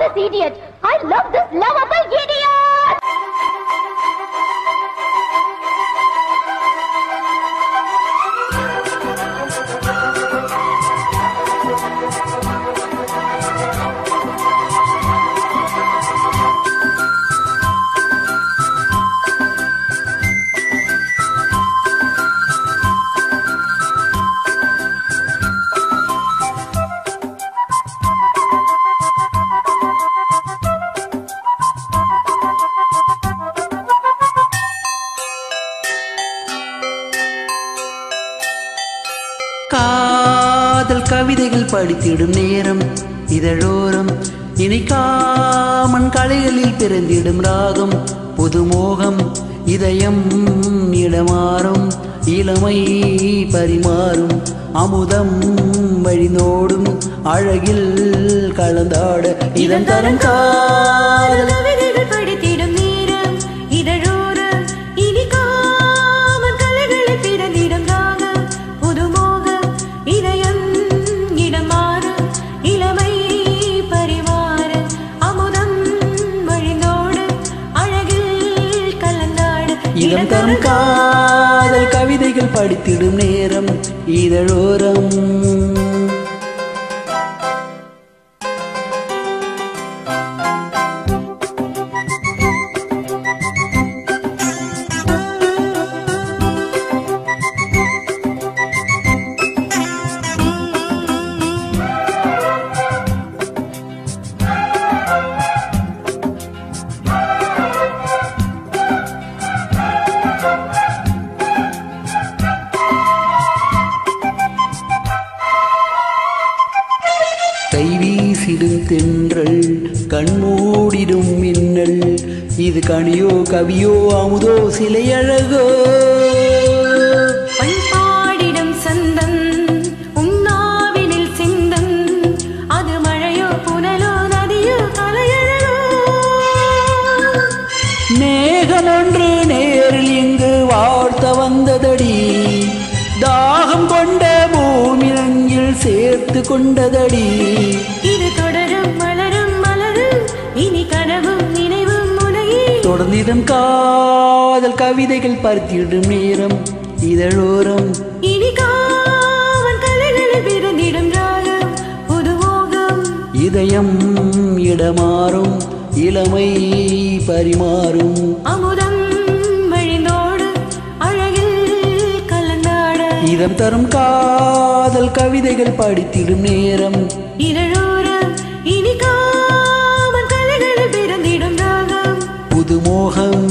this idiot. I love this lovable idiot. காதல் கவிதைகள் படித்திடும் நேரம் இதழோரம் இனிக்காமன் கலைகளில் பிறந்திடும் ராகம் புதுமோகம் இதயம் இடமாறும் இளமை பரிமாறும் அமுதம் வழிநோடும் அழகில் கலந்தாட இதம் தரும் காதல் கவிதைகள் படித்திடும் நேரம் இதழோரம் இனிக்காமல் கலைகளில் பிறந்திடும் ராகம் புதுமோகம் இதயம் இடம் மாறும் இளமை பரிமாற அமுதம் வழிந்தோடு அழகில் கலந்தாடு இதம் தரும் காதல் கவிதைகள் படித்திடும் நேரம் இதழோரம் கைவீசிடும் தென்றல் கண்மூடிடும் மின்னல் இது கனியோ கவியோ அமுதோ சிலையழகோ பண்பாடிடும் சந்தம் உன்னாவினில் சிந்தம் அது மழையோ புனலோ நதியோ கலையழகோ மேகம் ஒன்று நேரில் இங்கு வாழ்த்த வந்ததடி தாகம் கொண்ட பூமி நங்கில் சேர்த்து கொண்டதடி இது தொடரும் மலரும் மலரும் இனி கனவும் நினைவும் முனையே தொடர்ந்திடம் காதல் கவிதைகள் பருத்திடும் நேரம் இதழோரம் இனி காவல் கலைகளில் பிறந்திடும் ராகம் புதுமோகம் இதயம் இடமாறும் இளமை பரிமாறும் அமுதம் வழிந்தோடு அழகில் கலந்தாட இதம் தரும் காதல் கவிதைகள் படித்திடும் நேரம் இதழோரம் இனி காவல் கலைகளில் பிறந்திடும் ராகம் புதுமோகம்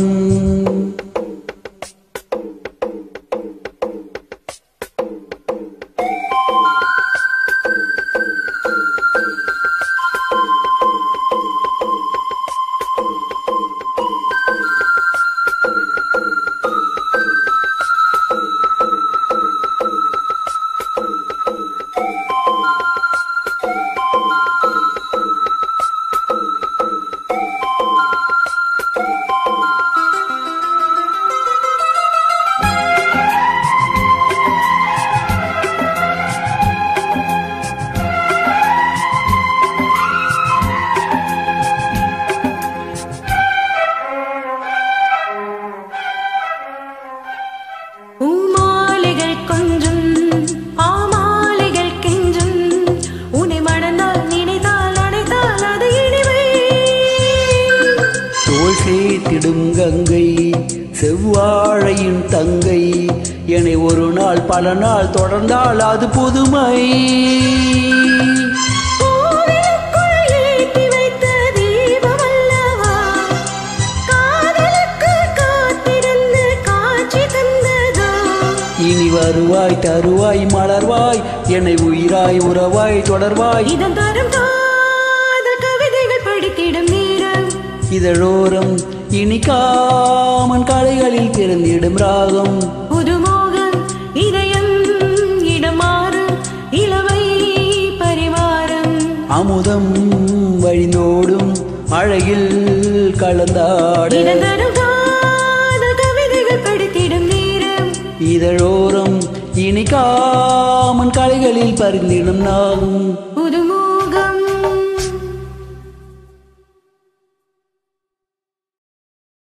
பூமாலைகள் கொஞ்சும் பாமாலைகள் கெஞ்சும் உன்னை மணந்தால் நினைத்தால் அடைத்தால் அது இனிமை தோல் சேர்த்திடும் கங்கை செவ்வாழையின் தங்கை என்னை ஒரு நாள் பல நாள் தொடர்ந்தால் அது புதுமை கோவிலுக்குள் ஏற்றி வைத்த தீபம் அல்லவா காதலுக்கு காத்திருந்து காட்சி தந்ததோ இனி வருவாய் தருவாய் மலர்வாய் என்னை உயிராய் உறவாய் தொடர்வாய் இதம் தரும் காதல் கவிதைகள் படித்திடும் நேரம் இதழோரம் இனிக்காமன் கலைகளில் பிறந்திடும் ராகம் புதுமோகம் இதயம் இடம் மாறும் இளமை பரிமாறம் அமுதம் வழிநோடும் அழகில் கலந்தாட இதம் தரும் காதல் கவிதைகள் படித்திடும் நேரம் இதழோரம் இனிக்காமன் கலைகளில் பரிந்திடும் நாகும்